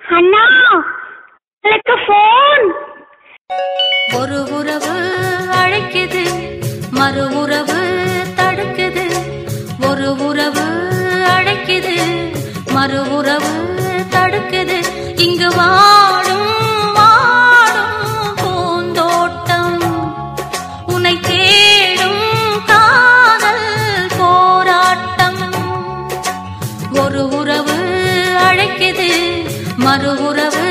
அண்ணா எனக்கு ஃபோன் ஒரு உறவு அழைக்குது மறு உறவு தடுக்குது ஒரு உறவு அழைக்குது மறு உறவு தடுக்குது இங்கு வாடும் வாடும் பூந்தோட்டம் உன்னை தேடும் காதல் போராட்டம் ஒரு உறவு அழைக்குது மறு உறவு